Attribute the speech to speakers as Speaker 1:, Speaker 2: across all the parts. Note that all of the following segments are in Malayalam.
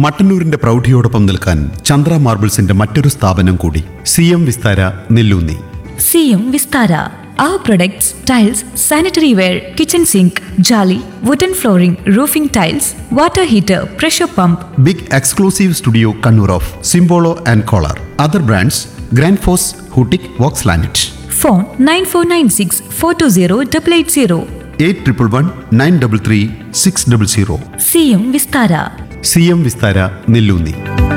Speaker 1: മട്ടന്നൂരിന്റെ പ്രൗഢിയോടൊപ്പം നിൽക്കാൻ ചന്ദ്ര മാർബിൾസിന്റെ മറ്റൊരു സ്ഥാപനം കൂടി സി എം വിസ്താര നെല്ലൂന്നി
Speaker 2: സിയും Vistara Our products, tiles, sanitary ware, kitchen sink, jolly, wooden flooring, roofing tiles, water heater, pressure pump,
Speaker 1: big exclusive studio Kannur of സിംബോളോ and Kohler other brands Grundfos ഹൂട്ടിക് വോക്സ് ലാനറ്റ്
Speaker 2: phone 9496 420 880.
Speaker 1: Eight triple one nine double three six double zero
Speaker 2: സിയും Vistara
Speaker 1: C M Vistara Nellunni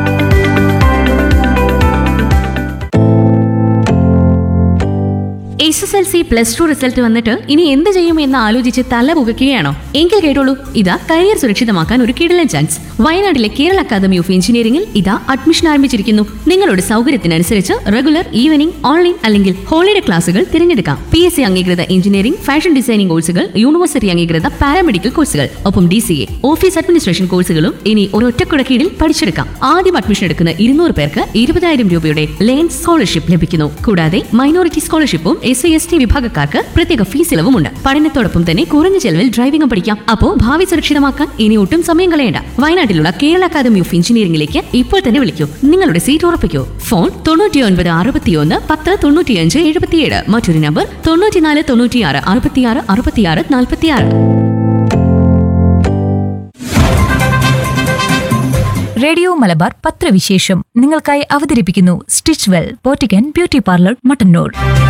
Speaker 3: S S L C plus two result വന്നിട്ട് ഇനി എന്ത് ചെയ്യും എന്ന് ആലോചിച്ച് തല പുകയ്ക്കുകയാണോ എങ്കിൽ കേട്ടോളൂ ഇതാ കരിയർ സുരക്ഷിതമാക്കാൻ ഒരു കിടലൻ ചാൻസ് വയനാട്ടിലെ കേരള അക്കാദമി ഓഫ് എഞ്ചിനീയറിംഗിൽ ഇതാ അഡ്മിഷൻ ആരംഭിച്ചിരിക്കുന്നു നിങ്ങളുടെ സൗകര്യത്തിനനുസരിച്ച് റെഗുലർ ഈവനിംഗ് ഓൺലൈൻ അല്ലെങ്കിൽ ഹോളിഡേ ക്ലാസുകൾ തിരഞ്ഞെടുക്കാം പി എസ് സി അംഗീകൃത എഞ്ചിനീയറിംഗ് ഫാഷൻ ഡിസൈനിംഗ് കോഴ്സുകൾ യൂണിവേഴ്സിറ്റി അംഗീകൃത പാരാമെഡിക്കൽ കോഴ്സുകൾ ഒപ്പം D C A office administration കോഴ്സുകളും ഇനി ഒരൊറ്റക്കുട കീഴിൽ പഠിച്ചെടുക്കാം ആദ്യം അഡ്മിഷൻ എടുക്കുന്ന ഇരുന്നൂറ് പേർക്ക് ഇരുപതായിരം രൂപയുടെ ലേൺ സ്കോളർഷിപ്പ് ലഭിക്കുന്നു കൂടാതെ മൈനോറിറ്റി സ്കോളർഷിപ്പും എസ് സി എസ് ടി വിഭാഗക്കാർക്ക് പ്രത്യേക ഫീസ് ഇളവുമുണ്ട് പഠനത്തോടൊപ്പം തന്നെ കുറഞ്ഞ ചെലവിൽ ഡ്രൈവിംഗും പഠിക്കാം അപ്പോ ഭാവി സുരക്ഷിതമാക്കാൻ ഇനി ഒട്ടും സമയം കളയണ്ട വയനാട്ടിലുള്ള കേരള അക്കാദമി ഓഫ് എഞ്ചിനീയറിംഗിലേക്ക് ഇപ്പോൾ തന്നെ വിളിക്കൂ നിങ്ങളുടെ സീറ്റ് ഉറപ്പിക്കൂ ഫോൺ തൊണ്ണൂറ്റി ഒൻപത് അറുപത്തിയൊന്ന് പത്ത് തൊണ്ണൂറ്റിയഞ്ച് എഴുപത്തിയേഴ് മറ്റൊരു നമ്പർ തൊണ്ണൂറ്റിനാല് തൊണ്ണൂറ്റിയാറ് അറുപത്തിയാറ് അറുപത്തിയാറ് നാൽപ്പത്തിയാറ്
Speaker 2: റേഡിയോ മലബാർ പത്രവിശേഷം നിങ്ങൾക്കായി അവതരിപ്പിക്കുന്നു സ്റ്റിച്ച് വെൽ പോറ്റിക്കൻ ബ്യൂട്ടി പാർലർ മട്ടന്നൂർ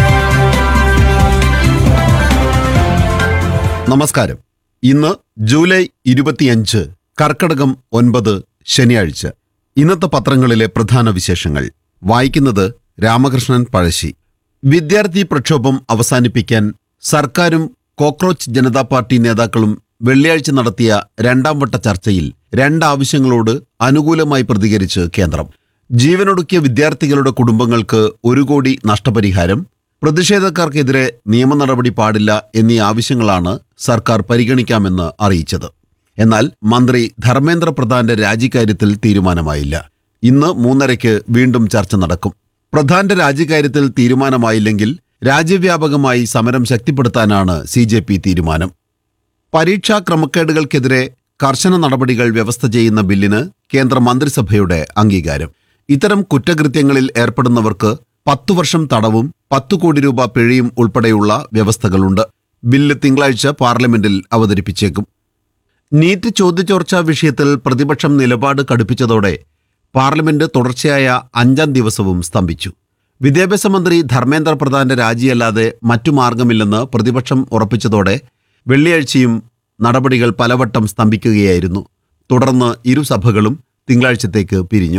Speaker 1: നമസ്കാരം ഇന്ന് ജൂലൈ ഇരുപത്തിയഞ്ച് കർക്കടകം ഒൻപത് ശനിയാഴ്ച ഇന്നത്തെ പത്രങ്ങളിലെ പ്രധാന വിശേഷങ്ങൾ വായിക്കുന്നത് രാമകൃഷ്ണൻ പഴശ്ശി വിദ്യാർത്ഥി പ്രക്ഷോഭം അവസാനിപ്പിക്കാൻ സർക്കാരും കോക്രോച്ച് ജനതാ പാർട്ടി നേതാക്കളും വെള്ളിയാഴ്ച നടത്തിയ രണ്ടാം വട്ട ചർച്ചയിൽ രണ്ടാവശ്യങ്ങളോട് അനുകൂലമായി പ്രതികരിച്ച് കേന്ദ്രം ജീവനൊടുക്കിയ വിദ്യാർത്ഥികളുടെ കുടുംബങ്ങൾക്ക് ഒരു കോടി നഷ്ടപരിഹാരം പ്രതിഷേധക്കാർക്കെതിരെ നിയമ നടപടി പാടില്ല എന്നീ ആവശ്യങ്ങളാണ് സർക്കാർ പരിഗണിക്കാമെന്ന് അറിയിച്ചത് എന്നാൽ മന്ത്രി ധർമ്മേന്ദ്ര പ്രധാന്റെ രാജിക്കാര്യത്തിൽ തീരുമാനമായില്ല ഇന്ന് മൂന്നരയ്ക്ക് വീണ്ടും ചർച്ച നടക്കും പ്രധാന്റെ രാജിക്കാര്യത്തിൽ തീരുമാനമായില്ലെങ്കിൽ രാജ്യവ്യാപകമായി സമരം ശക്തിപ്പെടുത്താനാണ് സി തീരുമാനം പരീക്ഷാ ക്രമക്കേടുകൾക്കെതിരെ കർശന നടപടികൾ വ്യവസ്ഥ ചെയ്യുന്ന ബില്ലിന് കേന്ദ്ര മന്ത്രിസഭയുടെ അംഗീകാരം ഇത്തരം കുറ്റകൃത്യങ്ങളിൽ ഏർപ്പെടുന്നവർക്ക് പത്തു വർഷം തടവും പത്തു കോടി രൂപ പിഴയും ഉൾപ്പെടെയുള്ള വ്യവസ്ഥകളുണ്ട് ബില്ല് തിങ്കളാഴ്ച പാർലമെന്റിൽ അവതരിപ്പിച്ചേക്കും നീറ്റ് ചോദ്യചോർച്ചാ വിഷയത്തിൽ പ്രതിപക്ഷം നിലപാട് കടുപ്പിച്ചതോടെ പാർലമെന്റ് തുടർച്ചയായ അഞ്ചാം ദിവസവും സ്തംഭിച്ചു വിദ്യാഭ്യാസ മന്ത്രി ധർമ്മേന്ദ്ര പ്രധാന്റെ രാജിയല്ലാതെ മറ്റു മാർഗമില്ലെന്ന് പ്രതിപക്ഷം ഉറപ്പിച്ചതോടെ വെള്ളിയാഴ്ചയും നടപടികൾ പലവട്ടം സ്തംഭിക്കുകയായിരുന്നു തുടർന്ന് ഇരുസഭകളും തിങ്കളാഴ്ചത്തേക്ക് പിരിഞ്ഞു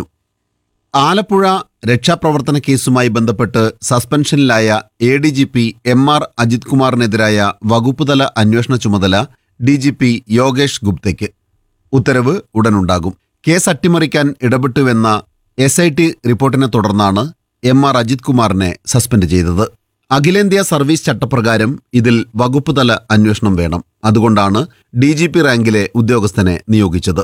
Speaker 1: ആലപ്പുഴ രക്ഷാപ്രവർത്തന കേസുമായി ബന്ധപ്പെട്ട് സസ്പെൻഷനിലായ A D G P M R Ajith കുമാറിനെതിരായ വകുപ്പുതല അന്വേഷണ ചുമതല ഡി ജി പി യോഗേഷ് ഗുപ്തയ്ക്ക് ഉത്തരവ് ഉടനുണ്ടാകും കേസ് അട്ടിമറിക്കാൻ ഇടപെട്ടുവെന്ന എസ് ഐ ടി റിപ്പോർട്ടിനെ തുടർന്നാണ് എം ആർ അജിത് കുമാറിനെ സസ്പെൻഡ് ചെയ്തത് അഖിലേന്ത്യാ സർവീസ് ചട്ടപ്രകാരം ഇതിൽ വകുപ്പുതല അന്വേഷണം വേണം അതുകൊണ്ടാണ് ഡി ജി പി റാങ്കിലെ ഉദ്യോഗസ്ഥനെ നിയോഗിച്ചത്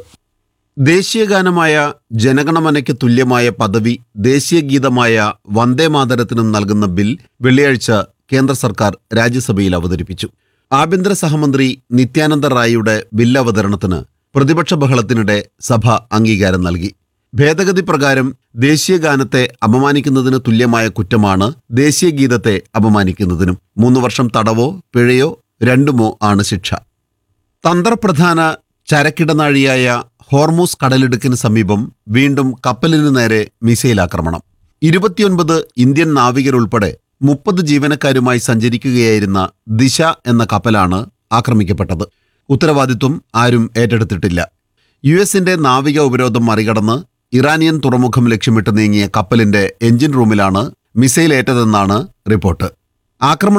Speaker 1: ദേശീയഗാനമായ ജനഗണമനയ്ക്ക് തുല്യമായ പദവി ദേശീയ ഗീതമായ വന്ദേമാതരത്തിനും നൽകുന്ന ബിൽ വെള്ളിയാഴ്ച കേന്ദ്ര സർക്കാർ രാജ്യസഭയിൽ അവതരിപ്പിച്ചു ആഭ്യന്തര സഹമന്ത്രി നിത്യാനന്ദ റായിയുടെ ബിൽ അവതരണത്തിന് പ്രതിപക്ഷ ബഹളത്തിനിടെ സഭ അംഗീകാരം നൽകി ഭേദഗതി പ്രകാരം ദേശീയ ഗാനത്തെ അപമാനിക്കുന്നതിന് തുല്യമായ കുറ്റമാണ് ദേശീയ ഗീതത്തെ അപമാനിക്കുന്നതിനും മൂന്ന് വർഷം തടവോ പിഴയോ രണ്ടുമോ ആണ് ശിക്ഷ തന്ത്രപ്രധാന ചരക്കിടനാഴിയായ ഹോർമൂസ് കടലിടുക്കിന് സമീപം വീണ്ടും കപ്പലിന് നേരെ മിസൈൽ ആക്രമണം ഇരുപത്തിയൊൻപത് ഇന്ത്യൻ നാവികരുൾപ്പെടെ മുപ്പത് ജീവനക്കാരുമായി സഞ്ചരിക്കുകയായിരുന്ന ദിശ എന്ന കപ്പലാണ് ആക്രമിക്കപ്പെട്ടത് ഉത്തരവാദിത്വം ആരും ഏറ്റെടുത്തിട്ടില്ല യു എസിന്റെ നാവിക ഉപരോധം മറികടന്ന് ഇറാനിയൻ തുറമുഖം ലക്ഷ്യമിട്ട് നീങ്ങിയ കപ്പലിന്റെ എഞ്ചിൻ റൂമിലാണ് മിസൈൽ ഏറ്റതെന്നാണ് റിപ്പോർട്ട് ആക്രമണ